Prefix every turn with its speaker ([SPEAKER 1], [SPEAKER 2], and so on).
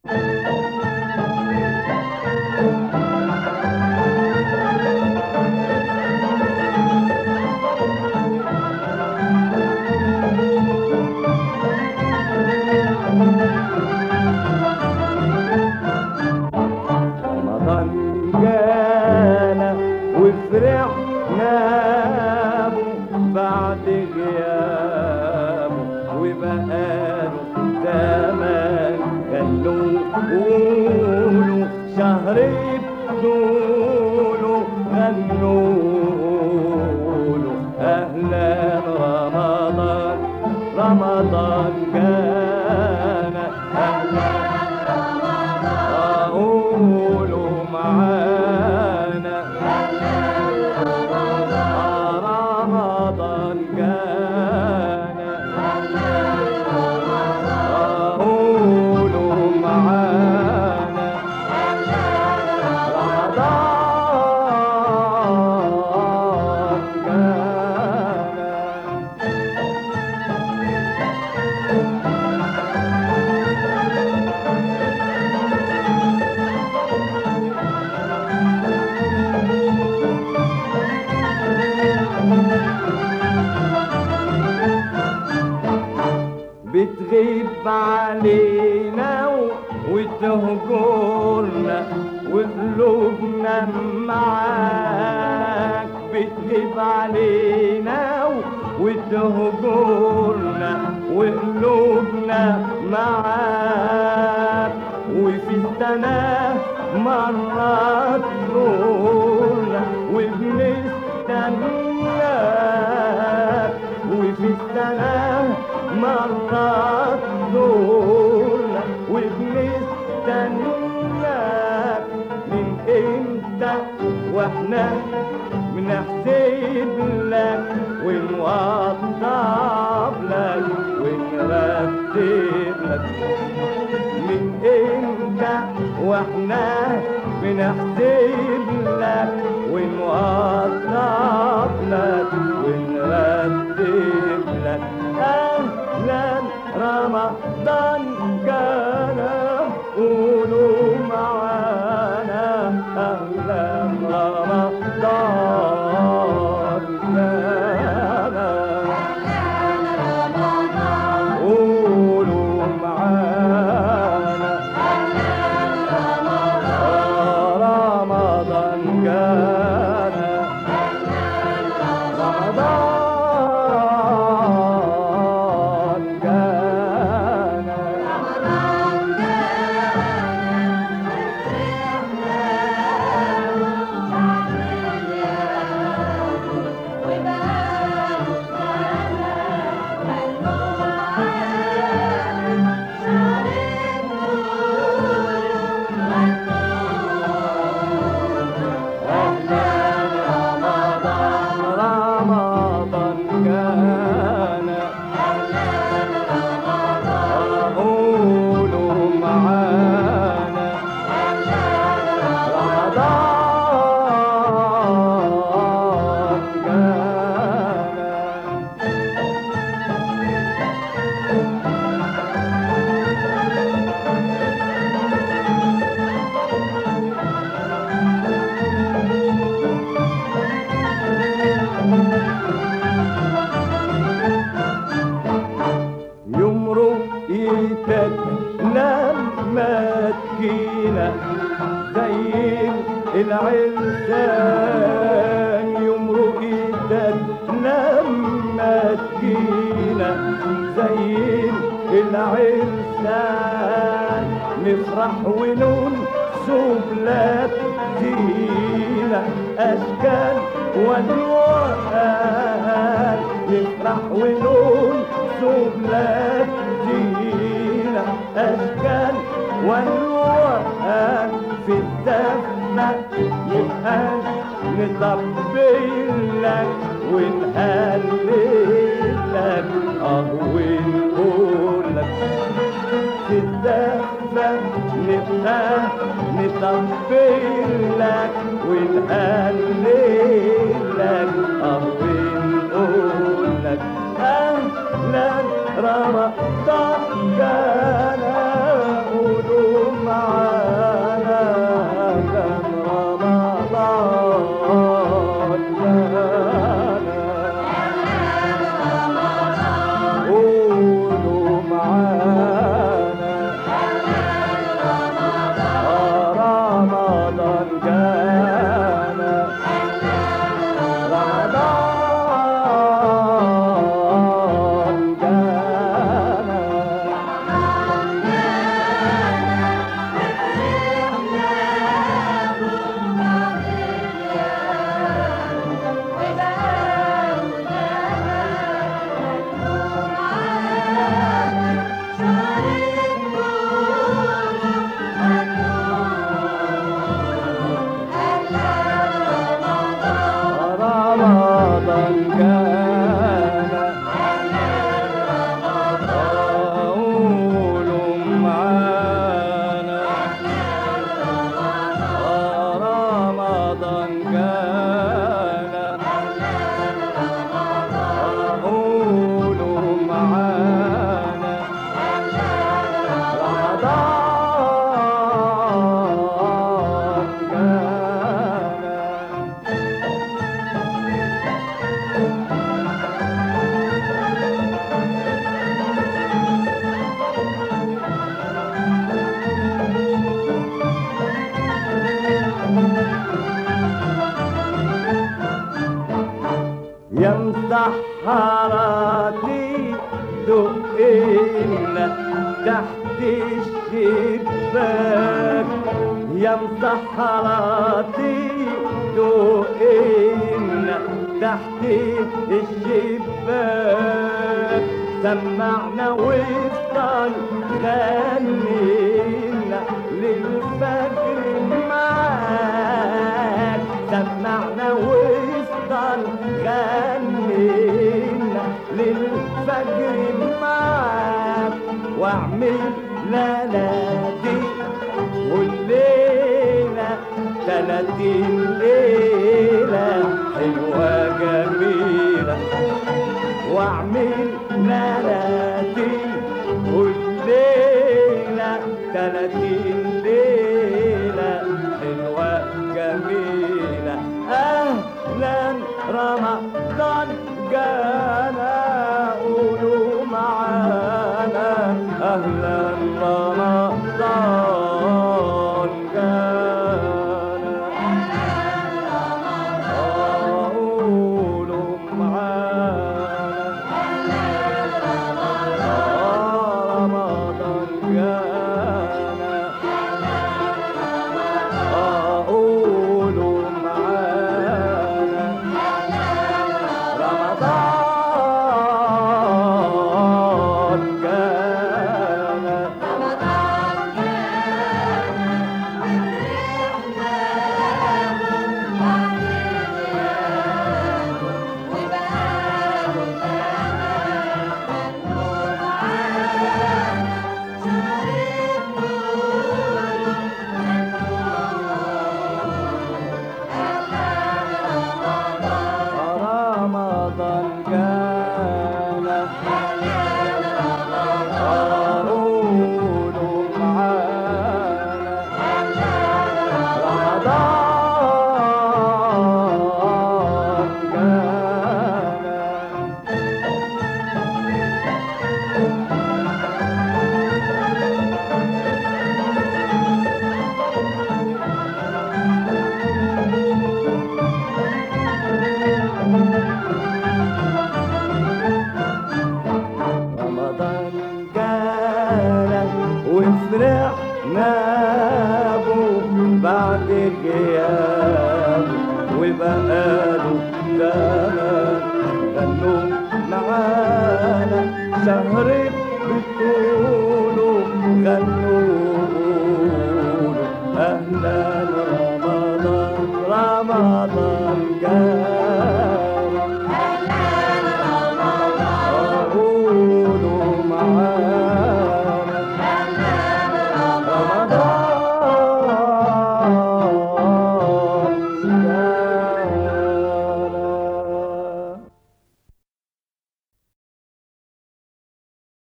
[SPEAKER 1] رمضان جانا وفرحنا به بعد غيابه وبقاله زمان خلوه قولوا شهر بطوله غنوله اهلا رمضان رمضان جانا اهلا قولوا معانا رمضان جانا قولوا معانا رمضان جانا بتغيب علينا و- وتهجرنا وقلوبنا معاك بتغيب علينا و- وتهجرنا وقلوبنا معاك وفي السنة مرات نورنا وبنستناك وفي السنة مرات نورنا وبنستناك من امتى واحنا بنحسب لك ونوضب لك ونرتب لك من امتى واحنا بنحسب لك ونوضب لك ونرتب لك اهلا رمضان جانا قولوا معانا اهلا رمضان جانا قولوا معانا رمضان جانا رمضان جانا رمضان جانا قولوا معانا رمضان جانا يوم رؤيتك لما تجينا زي العرسان يوم رؤيتك لما تجينا زي العرسان نفرح ونون سبلات زينة أشكال والوان نفرح ونون سبلات زينة أشكال والوان في الزفة نبقى نطبل لك ونهلل لك اه ونقول لك في الزفة نبقى نطبل لك ونهلل لك اه ونقول لك اهلا رمضان جانا قولوا مسحراتي دقينا تحت الشباك يا مسحراتي دقينا تحت الشباك سمعنا وفضل غنينا للفجر معاك سمعنا وفضل غنينا للفجر معاك واعمل ليلاتي والليلة تلاتين ليلة حلوة جميلة واعمل ليلاتي والليلة تلاتين ليلة حلوة جميلة أهلا رمضان جانا قولوا معانا أهلا رمضان جانا قولوا معانا رمضان جانا قولوا معانا رمضان جانا رمضان جانا قولوا معانا رمضان جانا رمضان جانا وفرحنا به بعد غياب وبقاله زمان غنوا معانا شهر